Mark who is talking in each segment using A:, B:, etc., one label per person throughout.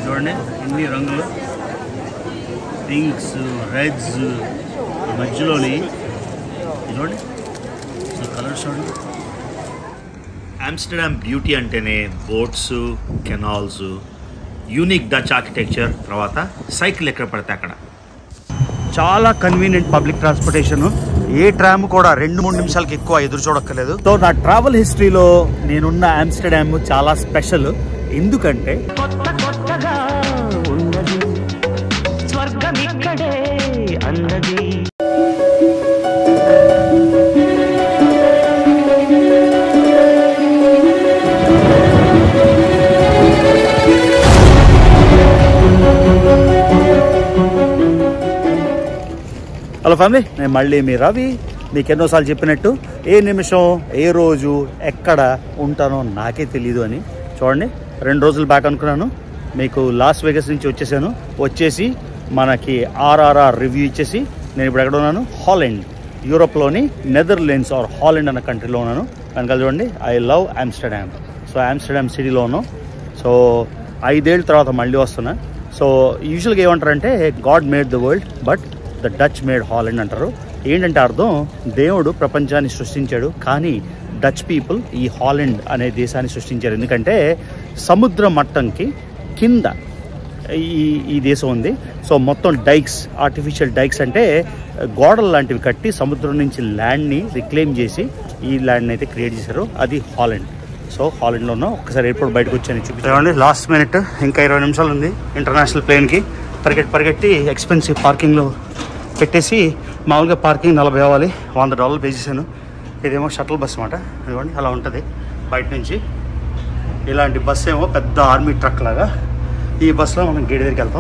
A: చూడండి ఎన్ని రంగులు పింక్స్ రెడ్స్ మధ్యలోని చూడండి సో కలర్స్ చూడండి ఆమ్స్టర్డామ్ బ్యూటీ అంటేనే boats canals unique Dutch architecture తర్వాత సైకిల్ ఎక్కడ పడితే అక్కడ చాలా కన్వీనియంట్ పబ్లిక్ ట్రాన్స్పోర్టేషన్ ఏ ట్రామ్ కూడా రెండు మూడు నిమిషాలకి ఎక్కువ ఎదురు చూడక్కర్లేదు సో నా ట్రావెల్ హిస్టరీలో నేనున్న ఆమ్స్టర్డామ్ చాలా స్పెషల్ ఎందుకంటే
B: కొత్త కొత్తగా ఉన్నది స్వర్గం ఇక్కడే అన్నది
A: హలో ఫ్యామిలీ నేను మళ్ళీ మీ రవి మీకు ఎన్నోసార్లు చెప్పినట్టు ఏ నిమిషం ఏ రోజు ఎక్కడ ఉంటానో నాకే తెలియదు అని చూడండి రెండు రోజులు బ్యాక్ అనుకున్నాను మీకు లాస్ వెగస్ నుంచి వచ్చేసాను వచ్చేసి మనకి ఆర్ఆర్ఆర్ రివ్యూ ఇచ్చేసి నేను ఇప్పుడు ఎక్కడ ఉన్నాను హాలెండ్ యూరోప్లోని నెదర్లాండ్స్ ఆర్ హాలెండ్ అన్న కంట్రీలో ఉన్నాను వెనకాల చూడండి I love Amsterdam so Amsterdam సిటీలో ఉన్నాం సో ఐదేళ్ళ తర్వాత మళ్ళీ వస్తున్నా సో యూజువల్గా ఏమంటారంటే God made the world but the Dutch made Holland అంటారు ఏంటంటే అర్థం దేవుడు ప్రపంచాన్ని సృష్టించాడు కానీ డచ్ పీపుల్ ఈ హాలండ్ అనే దేశాన్ని సృష్టించారు ఎందుకంటే సముద్ర మట్టంకి కింద ఈ ఈ దేశం ఉంది సో మొత్తం డైక్స్ ఆర్టిఫిషియల్ డైక్స్ అంటే గోడలు లాంటివి కట్టి సముద్రం నుంచి ల్యాండ్ని రిక్లెయిమ్ చేసి ఈ ల్యాండ్ని అయితే క్రియేట్ చేశారు అది హాలండ్ సో హాలండ్లో ఉన్నాం ఒకసారి ఎయిర్పోర్ట్ బయటకు వచ్చాను చూపించండి లాస్ట్ మినిట్ ఇంకా ఇరవై నిమిషాలు ఉంది ఇంటర్నేషనల్ ప్లేన్కి పరిగెట్టి పరిగెట్టి ఎక్స్పెన్సివ్ పార్కింగ్లో పెట్టేసి మామూలుగా పార్కింగ్ నలభై అవ్వాలి వంద డాలర్లు పే చేశాను ఇదేమో షటిల్ బస్ అనమాట ఇదిగోండి అలా ఉంటుంది బయట నుంచి ఇలాంటి బస్సు ఏమో పెద్ద ఆర్మీ ట్రక్ లాగా ఈ బస్సులో మనం గేట్ దగ్గరికి వెళ్తాం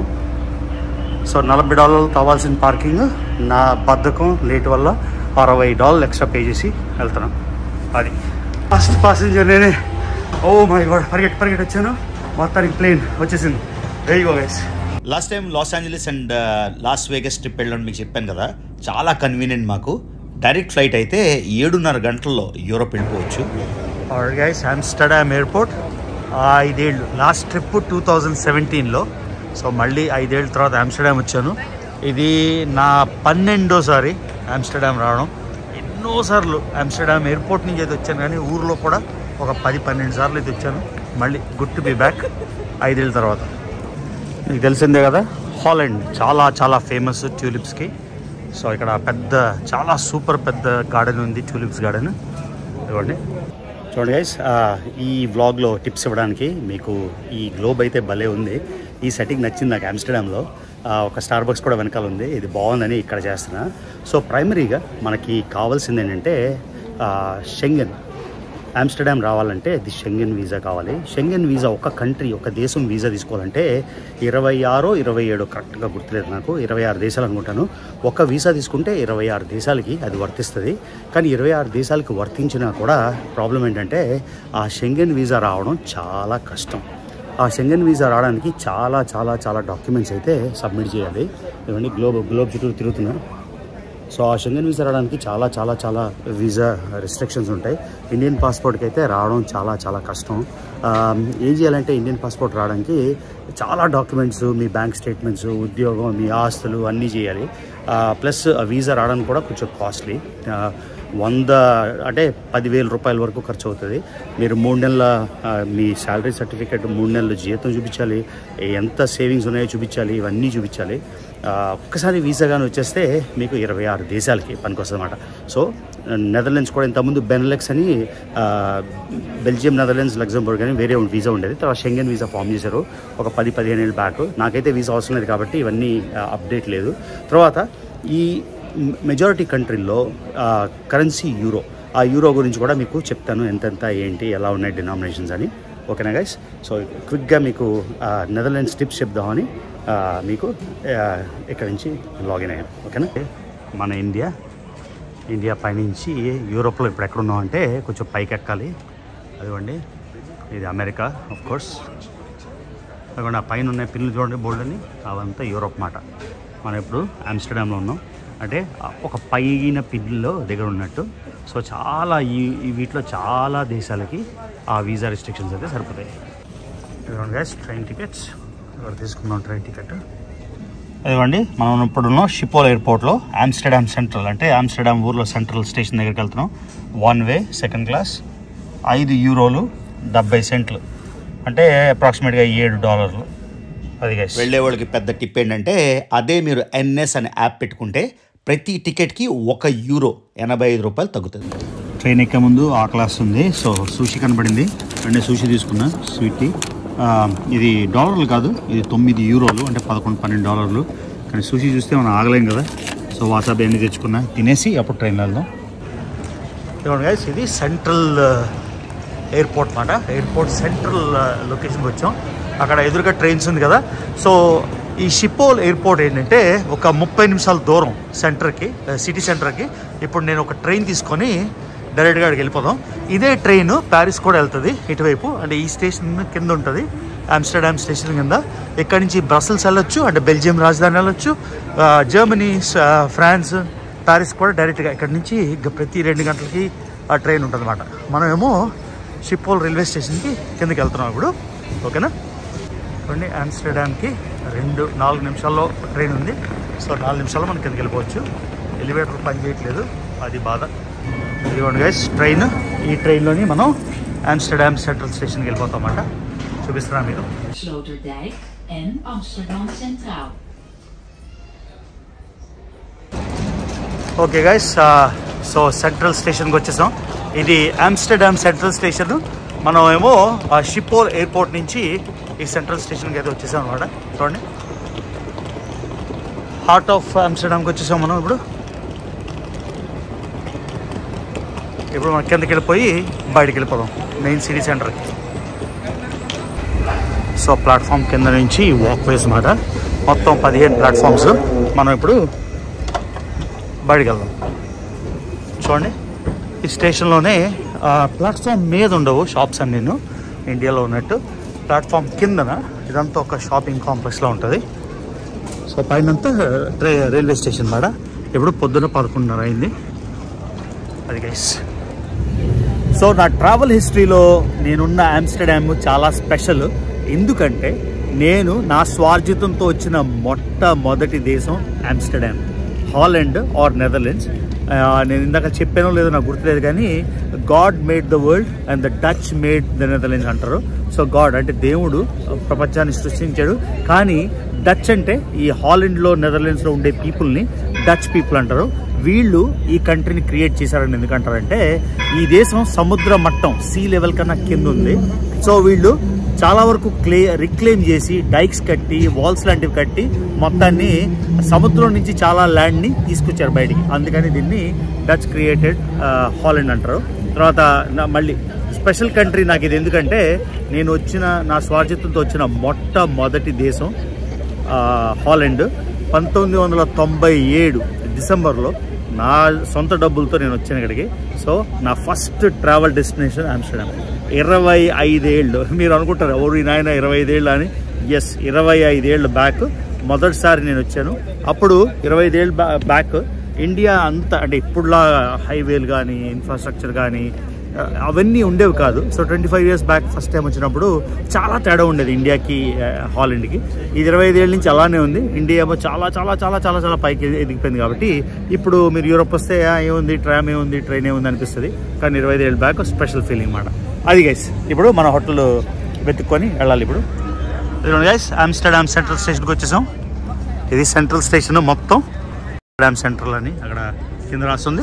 A: సో నలభై డాలర్లు కావాల్సిన పార్కింగ్ నా బద్ధకం లేట్ వల్ల అరవై డాలర్లు ఎక్స్ట్రా పే చేసి వెళ్తున్నాం అది ఫస్ట్ పాసింజర్ నేనే ఓ మై గాడ్ పరిగెట్టి పరిగెట్టి వచ్చాను మొత్తానికి ప్లేన్ వచ్చేసింది very go guys last time Los Angeles and Las Vegas trip వెళ్ళడం మీకు చెప్పాను కదా చాలా కన్వీనియంట్ మాకు డైరెక్ట్ ఫ్లైట్ అయితే ఏడున్నర గంటల్లో యూరోప్ వెళ్ళిపోవచ్చు గైస్ ఆమ్స్టర్డామ్ ఎయిర్పోర్ట్ ఐదేళ్ళు లాస్ట్ ట్రిప్ టూ థౌజండ్ సెవెంటీన్లో సో మళ్ళీ ఐదేళ్ళ తర్వాత ఆమ్స్టర్డామ్ వచ్చాను ఇది నా పన్నెండోసారి ఆమ్స్టర్డామ్ రావడం ఎన్నోసార్లు ఆమ్స్టర్డామ్ ఎయిర్పోర్ట్ నుంచి అయితే వచ్చాను కానీ ఊర్లో కూడా ఒక పది పన్నెండు సార్లు అయితే వచ్చాను మళ్ళీ గుడ్ టు బి బ్యాక్ ఐదేళ్ళ తర్వాత మీకు తెలిసిందే కదా హాలండ్ చాలా చాలా ఫేమస్ ట్యూలిప్స్కి సో ఇక్కడ పెద్ద చాలా సూపర్ పెద్ద గార్డెన్ ఉంది ట్యూలిప్స్ గార్డెన్ ఇవ్వండి చూడండి గైస్ ఈ వ్లాగ్లో టిప్స్ ఇవ్వడానికి మీకు ఈ గ్లోబ్ అయితే భలే ఉంది ఈ సెట్టింగ్ నచ్చింది నాకు ఆమ్స్టర్డామ్లో ఆ, ఒక స్టార్ బక్స్ కూడా వెనకాల ఉంది ఇది బాగుందని ఇక్కడ చేస్తున్నా సో ప్రైమరీగా మనకి కావాల్సింది ఏంటంటే షెంగన్ ఆమ్స్టర్డామ్ రావాలంటే ఇది షెంగెన్ వీసా కావాలి షెంగెన్ వీసా ఒక కంట్రీ ఒక దేశం వీసా తీసుకోవాలంటే ఇరవై ఆరో ఇరవై ఏడో కరెక్ట్గా గుర్తులేదు నాకు ఇరవై ఆరు దేశాలు అనుకుంటాను ఒక వీసా తీసుకుంటే ఇరవై ఆరు దేశాలకి అది వర్తిస్తుంది కానీ ఇరవై ఆరు దేశాలకి వర్తించినా కూడా ప్రాబ్లం ఏంటంటే ఆ షెంగెన్ వీసా రావడం చాలా కష్టం ఆ షెంగెన్ వీసా రావడానికి చాలా చాలా చాలా డాక్యుమెంట్స్ అయితే సబ్మిట్ చేయాలి ఇవన్నీ గ్లోబ్ గ్లోబ్ చుట్టూ తిరుగుతున్నారు సో ఆ షెంగన్ వీసా రావడానికి చాలా చాలా చాలా వీసా రిస్ట్రిక్షన్స్ ఉంటాయి ఇండియన్ పాస్పోర్ట్కి అయితే రావడం చాలా చాలా కష్టం ఆ, ఏం చేయాలంటే ఇండియన్ పాస్పోర్ట్ రావడానికి చాలా డాక్యుమెంట్స్ మీ బ్యాంక్ స్టేట్మెంట్స్ ఉద్యోగం మీ ఆస్తులు అన్నీ చేయాలి ప్లస్ వీసా రావడానికి కూడా కొంచెం కాస్ట్లీ వంద అంటే పదివేల రూపాయల వరకు ఖర్చు అవుతుంది మీరు మూడు నెలల ఆ, మీ శాలరీ సర్టిఫికేట్ మూడు నెలల జీతం చూపించాలి ఎంత సేవింగ్స్ ఉన్నాయో చూపించాలి ఇవన్నీ చూపించాలి ఆ, ఒక్కసారి వీసా కానీ వచ్చేస్తే మీకు ఇరవై ఆరు దేశాలకి పనికొస్తుంది అనమాట సో నెదర్లాండ్స్ కూడా ఇంతకుముందు బెనలెక్స్ అని ఆ, బెల్జియం నెదర్లాండ్స్ లగ్జంబర్గ్ అని వేరే వీసా ఉండేది తర్వాత షెంగన్ వీసా ఫామ్ చేశారు ఒక పది పదిహేను ఏళ్ళ బ్యాక్ నాకైతే వీసా అవసరం లేదు కాబట్టి ఇవన్నీ అప్డేట్ లేదు తర్వాత ఈ మెజారిటీ కంట్రీల్లో కరెన్సీ యూరో ఆ యూరో గురించి కూడా మీకు చెప్తాను ఎంతెంత ఏంటి ఎలా ఉన్నాయి డినామినేషన్స్ అని ఓకేనా గైస్ సో క్విక్గా మీకు నెదర్లాండ్స్ టిప్స్ చెప్దామని ఆ, మీకు ఆ, ఇక్కడ నుంచి లాగిన్ అయ్యాను ఓకేనా మన ఇండియా ఇండియా పైనుంచి యూరోప్లో ఇప్పుడు ఎక్కడ ఉన్నాం అంటే కొంచెం పైకి ఎక్కాలి అదిగోండి ఇది అమెరికా ఆఫ్ కోర్స్ అదిగోండి ఆ పైన ఉన్న పిల్లలు చూడండి బోల్డ్ అని అవంతా యూరోప్ మాట మనం ఇప్పుడు ఆమ్స్టర్డామ్లో ఉన్నాం అంటే ఆ ఒక పైన పిన్లో దగ్గర ఉన్నట్టు సో చాలా ఈ ఈ వీటిలో చాలా దేశాలకి ఆ వీసా రిస్ట్రిక్షన్స్ అయితే సరిపోతాయి ఇదిగోండి గైస్ ట్రైన్ టికెట్స్ ఇక్కడ తీసుకున్నాం ట్రైన్ టికెట్ అదిగోండి మనం ఇప్పుడున్న షిపోల్ ఎయిర్పోర్ట్లో ఆమ్స్టర్డామ్ సెంట్రల్ అంటే ఆమ్స్టర్డామ్ ఊర్లో సెంట్రల్ స్టేషన్ దగ్గరికి వెళ్తున్నాం వన్ వే సెకండ్ క్లాస్ ఐదు యూరోలు డెబ్బై సెంట్లు అంటే అప్రాక్సిమేట్గా ఏడు డాలర్లు అది వెళ్ళే వాళ్ళకి పెద్ద టిప్ ఏంటంటే అదే మీరు ఎన్ఎస్ అనే యాప్ పెట్టుకుంటే ప్రతి టికెట్కి ఒక యూరో ఎనభై ఐదు రూపాయలు తగ్గుతుంది ట్రైన్ ఎక్కే ముందు ఆ క్లాస్ ఉంది సో సూషి కనబడింది అంటే సూషి తీసుకున్నా స్వీట్ టీ ఆ, ఇది డాలర్లు కాదు ఇది తొమ్మిది యూరోలు అంటే పదకొండు పన్నెండు డాలర్లు కానీ సూషి చూస్తే మనం ఆగలేం కదా సో వాసాబి అన్ని తెచ్చుకున్నా తినేసి అప్పుడు ట్రైన్లో వెళ్దాం ఇదిగోండి గైస్ ఇది సెంట్రల్ ఎయిర్పోర్ట్ మాట ఎయిర్పోర్ట్ సెంట్రల్ లొకేషన్కి వచ్చాం అక్కడ ఎదురుగా ట్రైన్స్ ఉంది కదా సో ఈ షిపోల్ ఎయిర్పోర్ట్ ఏంటంటే ఒక ముప్పై నిమిషాల దూరం సెంటర్కి సిటీ సెంటర్కి ఇప్పుడు నేను ఒక ట్రైన్ తీసుకొని డైరెక్ట్గా అక్కడికి వెళ్ళిపోదాం ఇదే ట్రైన్ ప్యారిస్ కూడా వెళ్తుంది ఇటువైపు అంటే ఈ స్టేషన్ కింద ఉంటుంది ఆమ్స్టర్డామ్ స్టేషన్ కింద ఇక్కడి నుంచి బ్రసల్స్ వెళ్ళొచ్చు అంటే బెల్జియం రాజధాని వెళ్ళొచ్చు ఆ, జర్మనీ స- ఫ్రాన్స్ ప్యారిస్ కూడా డైరెక్ట్గా ఇక్కడ నుంచి ఇక ప్రతి రెండు గంటలకి ఆ ట్రైన్ ఉంటుంది అనమాట మనమేమో షిప్పోల్ రైల్వే స్టేషన్కి కిందకి వెళ్తున్నాం ఇప్పుడు ఓకేనా చూడండి ఆమ్స్టర్డామ్కి రెండు నాలుగు నిమిషాల్లో ట్రైన్ ఉంది సో నాలుగు నిమిషాల్లో మనం కిందకి వెళ్ళిపోవచ్చు ఎలివేటర్ పని చేయట్లేదు అది బాధ ఇదిగోండి గైస్ ట్రైన్ ఈ ట్రైన్లోని మనం ఆమ్స్టర్డామ్ సెంట్రల్ స్టేషన్కి వెళ్ళిపోతాం అన్నమాట చూపిస్తున్నా మీరు
C: Sloterdijk en Amsterdam Centraal.
A: Okay guys so central స్టేషన్కి వచ్చేసాం ఇది ఆమ్స్టర్డామ్ సెంట్రల్ స్టేషన్ మనం ఏమో షిపోల్ ఎయిర్పోర్ట్ నుంచి ఈ సెంట్రల్ స్టేషన్కి అయితే వచ్చేసాం అనమాట చూడండి హార్ట్ ఆఫ్ ఆమ్స్టర్డామ్కి వచ్చేసాం మనం ఇప్పుడు ఇప్పుడు మనం కిందకి వెళ్ళిపోయి బయటికి వెళ్ళిపోదాం మెయిన్ సిటీ సెంటర్కి సో ప్లాట్ఫామ్ కింద నుంచి వాక్ వేస్ మాట మొత్తం పదిహేను ప్లాట్ఫామ్స్ మనం ఇప్పుడు బయటికి వెళ్దాం చూడండి ఈ స్టేషన్లోనే ఆ, ప్లాట్ఫామ్ మీద ఉండవు షాప్స్ అన్ని ఇండియాలో ఉన్నట్టు ప్లాట్ఫామ్ కిందన ఇదంతా ఒక షాపింగ్ కాంప్లెక్స్లో ఉంటుంది సో పైనంతా ట్రై రైల్వే స్టేషన్ మాట ఇప్పుడు పొద్దున పదకొండున్నర అయింది అది గైస్ సో నా ట్రావెల్ హిస్టరీలో నేనున్న ఆమ్స్టర్డామ్ చాలా స్పెషల్ ఎందుకంటే నేను నా స్వార్జితంతో వచ్చిన మొట్టమొదటి దేశం ఆమ్స్టర్డామ్ హాలండ్ ఆర్ నెదర్లాండ్స్ నేను ఇందాక చెప్పానో లేదో నాకు గుర్తులేదు కానీ God made the world and the Dutch made the Netherlands అంటారు సో గాడ్ అంటే దేవుడు ప్రపంచాన్ని సృష్టించాడు కానీ డచ్ అంటే ఈ హాలండ్లో నెదర్లాండ్స్లో ఉండే పీపుల్ని డచ్ పీపుల్ అంటారు వీళ్ళు ఈ కంట్రీని క్రియేట్ చేశారని ఎందుకంటారంటే ఈ దేశం సముద్ర మట్టం సీ లెవెల్ కన్నా కింద ఉంది సో వీళ్ళు చాలా వరకు క్లే రిక్లెయిమ్ చేసి డైక్స్ కట్టి వాల్స్ లాంటివి కట్టి మొత్తాన్ని సముద్రం నుంచి చాలా ల్యాండ్ని తీసుకొచ్చారు బయటికి అందుకని దీన్ని డచ్ క్రియేటెడ్ హాలండ్ అంటారు తర్వాత నా- మళ్ళీ స్పెషల్ కంట్రీ నాకు ఇది ఎందుకంటే నేను వచ్చిన నా స్వార్జితంతో వచ్చిన మొట్టమొదటి దేశం ఆ, హాలండ్ పంతొమ్మిది వందల తొంభై ఏడు డిసెంబర్లో నా సొంత డబ్బులతో నేను వచ్చాను ఇక్కడికి సో నా ఫస్ట్ ట్రావెల్ డెస్టినేషన్ ఆమ్స్టర్డామ్ ఇరవై ఐదేళ్ళు మీరు అనుకుంటారు ఎవరు ఈ నాయన ఇరవై ఐదేళ్ళు అని ఎస్ ఇరవై ఐదేళ్ళు బ్యాక్ మొదటిసారి నేను వచ్చాను అప్పుడు ఇరవై ఐదేళ్ళు బ్యా- బ్యాక్ ఇండియా అంతా అంటే ఇప్పుడులా హైవేలు కానీ ఇన్ఫ్రాస్ట్రక్చర్ కానీ ఆ, అవన్నీ ఉండేవి కాదు so twenty five years back first time వచ్చినప్పుడు చాలా తేడా ఉండేది ఇండియాకి ఆ, హాలండ్కి ఇది ఇరవై ఐదేళ్ళ నుంచి అలానే ఉంది ఇండియా ఏమో చాలా చాలా చాలా చాలా చాలా పైకి ఎది- ఎదిగిపోయింది కాబట్టి ఇప్పుడు మీరు యూరోప్ వస్తే ఆ, ఏముంది ట్రామ్ ఏముంది ట్రైన్ ఏముంది అనిపిస్తుంది కానీ ఇరవై ఐదేళ్ళ బ్యాక్ స్పెషల్ ఫీలింగ్ మాట అది గైస్ ఇప్పుడు మన హోటల్ వెతుక్కొని వెళ్ళాలి ఇప్పుడు ఇదిగోండి గైస్ ఆమ్స్టర్డామ్ సెంట్రల్ స్టేషన్కి వచ్చేసాం ఇది సెంట్రల్ స్టేషన్ మొత్తం ఆమ్స్టర్డామ్ సెంట్రల్ అని అక్కడ కింద రాస్తుంది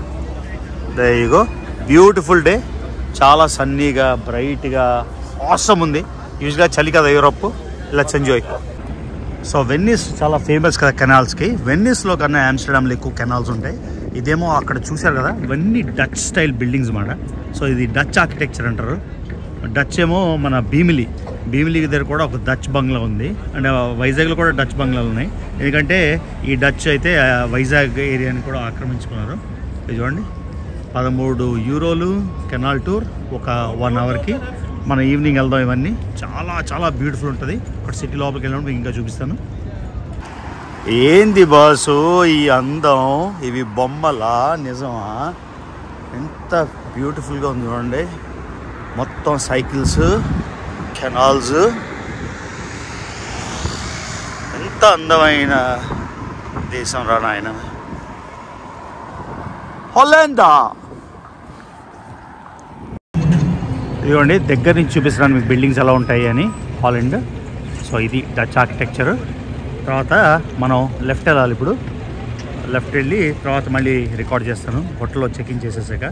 A: దయగో బ్యూటిఫుల్ డే చాలా సన్నీగా బ్రైట్గా ఆసమ్ ఉంది యూజ్గా చలి కదా Europe let's enjoy so Venice చాలా ఫేమస్ కదా కెనాల్స్కి వెన్నీస్లో కన్నా ఆమ్స్టర్డామ్లో ఎక్కువ కెనాల్స్ ఉంటాయి ఇదేమో అక్కడ చూశారు కదా ఇవన్నీ డచ్ స్టైల్ బిల్డింగ్స్ మాట సో ఇది డచ్ ఆర్కిటెక్చర్ అంటారు డచ్ ఏమో మన భీమిలి భీమిలి దగ్గర కూడా ఒక డచ్ బంగ్లా ఉంది అండ్ వైజాగ్లో కూడా డచ్ బంగ్లాలు ఉన్నాయి ఎందుకంటే ఈ డచ్ అయితే ఆ, వైజాగ్ ఏరియాని కూడా ఆక్రమించుకున్నారు ఇది చూడండి పదమూడు యూరోలు కెనాల్ టూర్ ఒక వన్ అవర్కి మన ఈవినింగ్ వెళ్దాం ఇవన్నీ చాలా చాలా బ్యూటిఫుల్ ఉంటుంది ఇక్కడ సిటీ లోపలికి వెళ్ళినప్పుడు మీకు ఇంకా చూపిస్తాను ఏంది బాసు ఈ అందం ఇవి బొమ్మలా నిజమా ఎంత బ్యూటిఫుల్గా ఉంది చూడండి మొత్తం సైకిల్స్ కెనాల్స్ ఎంత అందమైన దేశం రా నాయన హొలాండా ఇదిగోండి దగ్గర నుంచి చూపిస్తున్నాను మీకు బిల్డింగ్స్ ఎలా ఉంటాయి అని హాలండ్ సో ఇది డచ్ ఆర్కిటెక్చర్ తర్వాత మనం లెఫ్ట్ వెళ్ళాలి ఇప్పుడు లెఫ్ట్ వెళ్ళి తర్వాత మళ్ళీ రికార్డ్ చేస్తాను హోటల్లో చెక్ ఇన్ చేసేసాక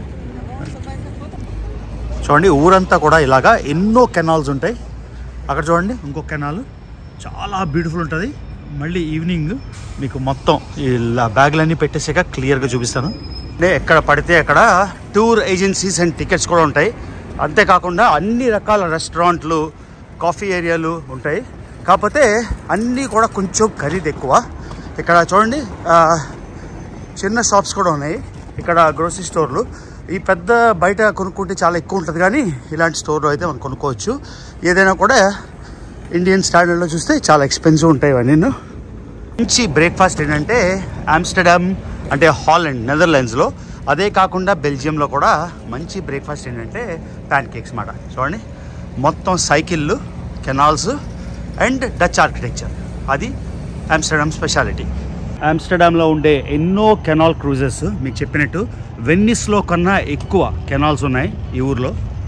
A: చూడండి ఊరంతా కూడా ఇలాగా ఎన్నో కెనాల్స్ ఉంటాయి అక్కడ చూడండి ఇంకో కెనాల్ చాలా బ్యూటిఫుల్ ఉంటుంది మళ్ళీ ఈవినింగ్ మీకు మొత్తం ఇలా బ్యాగులన్నీ పెట్టేసాక క్లియర్గా చూపిస్తాను అంటే ఎక్కడ పడితే అక్కడ టూర్ ఏజెన్సీస్ అండ్ టికెట్స్ కూడా ఉంటాయి అంతేకాకుండా అన్ని రకాల రెస్టారెంట్లు కాఫీ ఏరియాలు ఉంటాయి కాకపోతే అన్నీ కూడా కొంచెం ఖరీదు ఎక్కువ ఇక్కడ చూడండి ఆ, చిన్న షాప్స్ కూడా ఉన్నాయి ఇక్కడ గ్రోసరీ స్టోర్లు ఈ పెద్ద బయట కొనుక్కుంటే చాలా ఎక్కువ ఉంటుంది కానీ ఇలాంటి స్టోర్లో అయితే మనం కొనుక్కోవచ్చు ఏదైనా కూడా ఇండియన్ స్టాండర్డ్లో చూస్తే చాలా ఎక్స్పెన్సివ్ ఉంటాయి ఇవన్నీ మంచి బ్రేక్ఫాస్ట్ ఏంటంటే ఆమ్స్టర్డామ్ అంటే హాలండ్ నెదర్లాండ్స్లో అదే కాకుండా బెల్జియంలో కూడా మంచి బ్రేక్ఫాస్ట్ ఏంటంటే ప్యాన్ కేక్స్ మాట చూడండి మొత్తం సైకిళ్ళు కెనాల్స్ అండ్ డచ్ ఆర్కిటెక్చర్ అది ఆమ్స్టర్డామ్ స్పెషాలిటీ ఆమ్స్టర్డామ్లో ఉండే ఎన్నో కెనాల్ క్రూజెస్ మీకు చెప్పినట్టు వెన్నిస్లో కన్నా ఎక్కువ కెనాల్స్ ఉన్నాయి ఈ ఊర్లో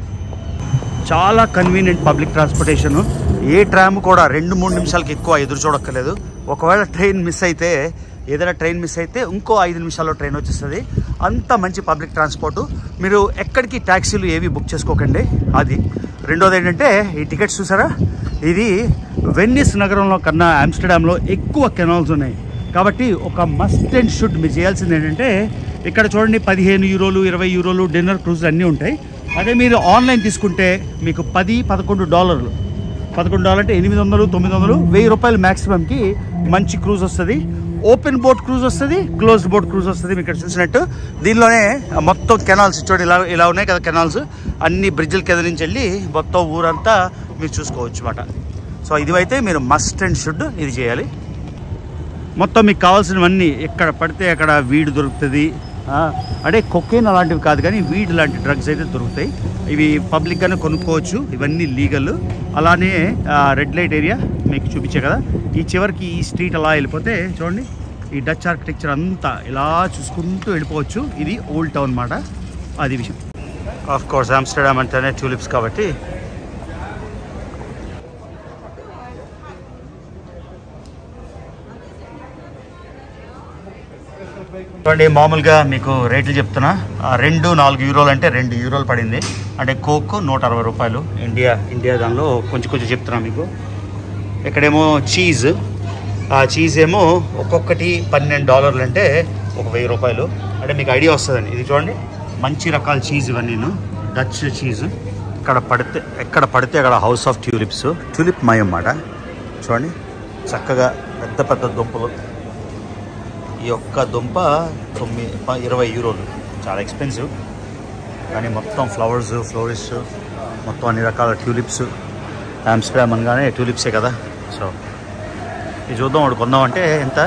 A: చాలా కన్వీనియంట్ పబ్లిక్ ట్రాన్స్పోర్టేషన్ ఏ ట్రామ్ కూడా రెండు మూడు నిమిషాలకి ఎక్కువ ఎదురు చూడక్కర్లేదు ఒకవేళ ట్రైన్ మిస్ అయితే ఏదైనా ట్రైన్ మిస్ అయితే ఇంకో ఐదు నిమిషాల్లో ట్రైన్ వచ్చేస్తుంది అంత మంచి పబ్లిక్ ట్రాన్స్పోర్ట్ మీరు ఎక్కడికి ట్యాక్సీలు ఏవి బుక్ చేసుకోకండి అది రెండోది ఏంటంటే ఈ టికెట్స్ చూసారా ఇది వెన్నిస్ నగరంలో కన్నా ఆమ్స్టర్డామ్లో ఎక్కువ కెనాల్స్ ఉన్నాయి కాబట్టి ఒక మస్ట్ అండ్ షుడ్ మీరు చేయాల్సింది ఏంటంటే ఇక్కడ చూడండి పదిహేను యూరోలు ఇరవై యూరోలు డిన్నర్ క్రూజ్ అన్నీ ఉంటాయి అదే మీరు ఆన్లైన్ తీసుకుంటే మీకు పది పదకొండు డాలర్లు పదకొండు డాలర్ అంటే ఎనిమిది వందలు తొమ్మిది వందలు వెయ్యి రూపాయలు మ్యాక్సిమంకి మంచి క్రూజ్ వస్తుంది ఓపెన్ బోట్ క్రూజ్ వస్తుంది క్లోజ్డ్ బోట్ క్రూజ్ వస్తుంది మీకు ఇక్కడ చూసినట్టు దీనిలోనే మొత్తం కెనాల్స్ చూడండి ఇలా ఇలా ఉన్నాయి కదా కెనాల్స్ అన్ని బ్రిడ్జిల కింద నుంచి వెళ్ళి మొత్తం ఊరంతా మీరు చూసుకోవచ్చు అన్నమాట సో ఇది అయితే మీరు మస్ట్ అండ్ షుడ్ ఇది చేయాలి మొత్తం మీకు కావాల్సినవన్నీ ఎక్కడ పడితే అక్కడ వీడ్ దొరుకుతుంది ఆ, అంటే కొకేన్ అలాంటివి కాదు కానీ వీడ్ లాంటి డ్రగ్స్ అయితే దొరుకుతాయి ఇవి పబ్లిక్గానే కొనుక్కోవచ్చు ఇవన్నీ లీగల్ అలానే రెడ్ లైట్ ఏరియా మీకు చూపించే కదా ఈ చివరికి ఈ స్ట్రీట్ అలా వెళ్ళిపోతే చూడండి ఈ డచ్ ఆర్కిటెక్చర్ అంతా ఇలా చూసుకుంటూ వెళ్ళిపోవచ్చు ఇది ఓల్డ్ టౌన్ మాట అది విషయం ఆఫ్ కోర్స్ ఆమ్స్టర్డామ్ అంటేనే ట్యూలిప్స్ కాబట్టి చూడండి మామూలుగా మీకు రేట్లు చెప్తున్నా ఆ, రెండు నాలుగు యూరోలు అంటే రెండు యూరోలు పడింది అంటే కోక్ నూట అరవై రూపాయలు ఇండియా ఇండియా దానిలో కొంచెం కొంచెం చెప్తున్నా మీకు ఇక్కడేమో చీజ్ ఆ చీజ్ ఏమో ఒక్కొక్కటి పన్నెండు డాలర్లు అంటే ఒక వెయ్యి రూపాయలు అంటే మీకు ఐడియా వస్తుందండి ఇది చూడండి మంచి రకాల చీజ్ ఇవన్నీ డచ్ చీజ్ ఇక్కడ పడితే ఎక్కడ పడితే అక్కడ హౌస్ ఆఫ్ ట్యూలిప్స్ ట్యూలిప్ మయం అన్నమాట చూడండి చక్కగా పెద్ద పెద్ద దుంపలు ఈ ఒక్క దుంప తొమ్మిది ప- ఇరవై యూరోలు చాలా ఎక్స్పెన్సివ్ కానీ మొత్తం ఫ్లవర్స్ ఫ్లోరిస్ట్ మొత్తం అన్ని రకాల ట్యూలిప్స్ ఆమ్స్టర్డామ్ అనగానే ట్యూలిప్సే కదా సో ఇది చూద్దాం వాడు కొందామంటే ఎంత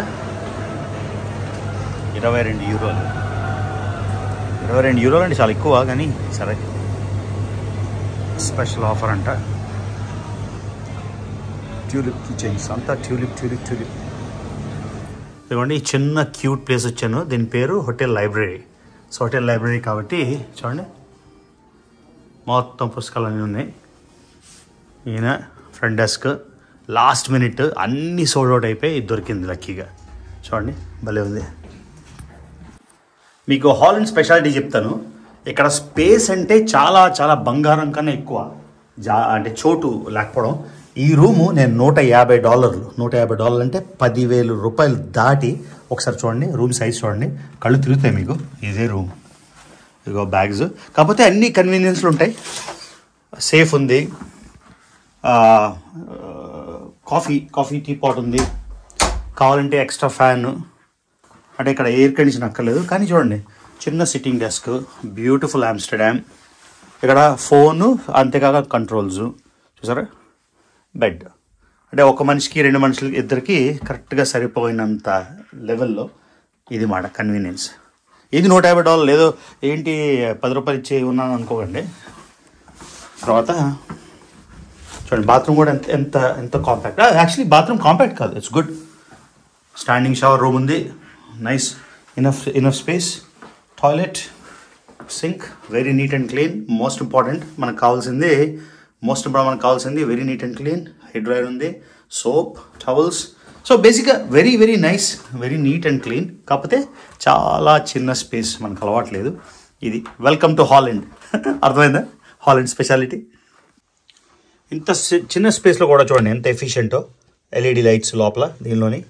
A: ఇరవై రెండు యూరోలు ఇరవై రెండు యూరోలు అంటే చాలా ఎక్కువ కానీ సరే స్పెషల్ ఆఫర్ అంట ట్యూలిప్ కిచెన్స్ అంతా ట్యూలిప్ ట్యూలిప్ ట్యూలిప్ ఇదిగోండి ఈ చిన్న క్యూట్ ప్లేస్ వచ్చాను దీని పేరు hotel library so hotel library కాబట్టి చూడండి మొత్తం పుస్తకాలు అన్నీ ఉన్నాయి ఈయన ఫ్రంట్ డెస్క్ లాస్ట్ మినిట్ అన్నీ సోల్డ్ అవుట్ అయిపోయి ఇది దొరికింది లక్కీగా చూడండి భలే ఉంది మీకు హాలండ్ స్పెషాలిటీ చెప్తాను ఇక్కడ స్పేస్ అంటే చాలా చాలా బంగారం కన్నా ఎక్కువ జా అంటే చోటు లేకపోవడం ఈ రూము నేను నూట యాభై డాలర్లు నూట యాభై డాలర్లు అంటే పదివేలు రూపాయలు దాటి ఒకసారి చూడండి రూమ్ సైజ్ చూడండి కళ్ళు తిరుగుతాయి మీకు ఇదే రూమ్ ఇగో బ్యాగ్స్ కాకపోతే అన్ని కన్వీనియన్స్లు ఉంటాయి సేఫ్ ఉంది ఆ, కాఫీ కాఫీ టీ పాట్ ఉంది కావాలంటే ఎక్స్ట్రా ఫ్యాన్ అంటే ఇక్కడ ఎయిర్ కండిషన్ అక్కర్లేదు కానీ చూడండి చిన్న సిట్టింగ్ డెస్క్ బ్యూటిఫుల్ ఆమ్స్టర్డామ్ ఇక్కడ ఫోను అంతేకాక కంట్రోల్స్ చూసారా బెడ్ అంటే ఒక మనిషికి రెండు మనుషులకి ఇద్దరికి కరెక్ట్గా సరిపోయినంత లెవెల్లో ఇది మాట కన్వీనియన్స్ ఇది నూట యాభై డాలర్ లేదో ఏంటి పది రూపాయలు ఇచ్చి ఉన్నాను అనుకోకండి తర్వాత చూడండి బాత్రూమ్ కూడా ఎంత ఎంత ఎంత కాంపాక్ట్ యాక్చువల్లీ బాత్రూమ్ కాంపాక్ట్ కాదు it's good standing shower room ఉంది nice enough enough space toilet sink very neat and clean most important మనకు కావాల్సింది మోస్ట్ ఇంపార్టెంట్ మనకు కావాల్సింది very neat and clean head dryer ఉంది సోప్ టవల్స్ సో బేసిక్గా very very nice very neat and clean కాకపోతే చాలా చిన్న స్పేస్ మనకు అలవాట్లేదు ఇది వెల్కమ్ టు హాలండ్ అర్థమైందా హాలండ్ స్పెషాలిటీ ఇంత సి- చిన్న స్పేస్లో కూడా చూడండి ఎంత ఎఫిషియెంటో ఎల్ఈడి లైట్స్ లోపల దీనిలోని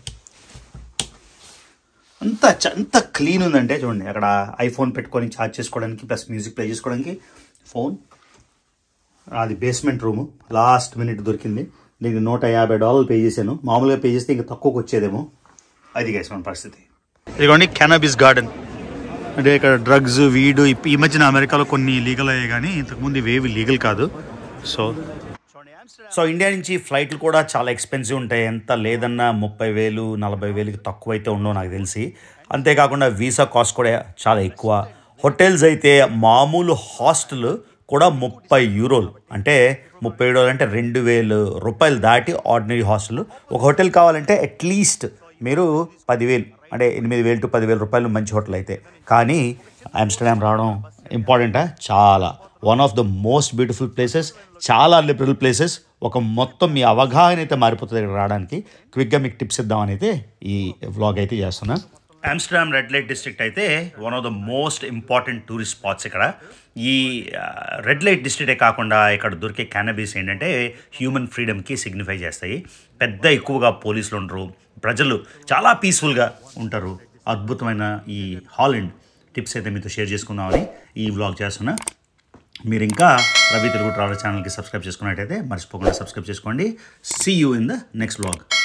A: అంత చ- అంత క్లీన్ ఉందంటే చూడండి అక్కడ ఐఫోన్ పెట్టుకొని ఛార్జ్ చేసుకోవడానికి ప్లస్ మ్యూజిక్ ప్లే చేసుకోవడానికి ఫోన్ అది బేస్మెంట్ రూము లాస్ట్ మినిట్ దొరికింది దీనికి నూట యాభై డాలర్లు పే చేశాను మామూలుగా పే చేస్తే ఇంకా తక్కువకి వచ్చేదేమో అది గైస్ మన పరిస్థితి ఇదిగోండి కెనబిస్ గార్డెన్ అంటే ఇక్కడ డ్రగ్స్ వీడు ఇప్- ఈ మధ్యన అమెరికాలో కొన్ని లీగల్ అయ్యాయి కానీ ఇంతకుముందు ఇవేవి లీగల్ కాదు సో సో ఇండియా నుంచి ఫ్లైట్లు కూడా చాలా ఎక్స్పెన్సివ్ ఉంటాయి ఎంత లేదన్నా ముప్పై వేలు నలభై వేలకి తక్కువ అయితే ఉండవు నాకు తెలిసి అంతేకాకుండా వీసా కాస్ట్ కూడా చాలా ఎక్కువ హోటల్స్ అయితే మామూలు హాస్టల్ కూడా ముప్పై యూరోలు అంటే ముప్పై యూరోలు అంటే రెండు వేలు రూపాయలు దాటి ఆర్డినరీ హాస్టల్ ఒక హోటల్ కావాలంటే అట్లీస్ట్ మీరు పదివేలు అంటే ఎనిమిది వేలు టు పదివేల రూపాయలు మంచి హోటల్ అయితే కానీ ఆమ్స్టర్డామ్ రావడం ఇంపార్టెంటా చాలా one of the most beautiful places చాలా లిబరల్ ప్లేసెస్ ఒక మొత్తం మీ అవగాహన అయితే మారిపోతుంది ఇక్కడ రావడానికి క్విక్గా మీకు టిప్స్ ఇద్దామని అయితే ఈ వ్లాగ్ అయితే చేస్తున్నా ఆమ్స్టర్డామ్ రెడ్ లైట్ డిస్ట్రిక్ట్ అయితే one of the most important tourist spots ఇక్కడ ఈ రెడ్ లైట్ డిస్ట్రిక్టే కాకుండా ఇక్కడ దొరికే క్యానబీస్ ఏంటంటే హ్యూమన్ ఫ్రీడమ్కి సిగ్నిఫై చేస్తాయి పెద్ద ఎక్కువగా పోలీసులు ఉండరు ప్రజలు చాలా పీస్ఫుల్గా ఉంటారు అద్భుతమైన ఈ హాలండ్ టిప్స్ అయితే మీతో షేర్ చేసుకుందామని ఈ వ్లాగ్ చేస్తున్నా మీరు ఇంకా రవి తెలుగు ట్రావెల్ ఛానల్కి సబ్స్క్రైబ్ చేసుకున్నట్టయితే మర్చిపోకుండా సబ్స్క్రైబ్ చేసుకోండి see you in the next vlog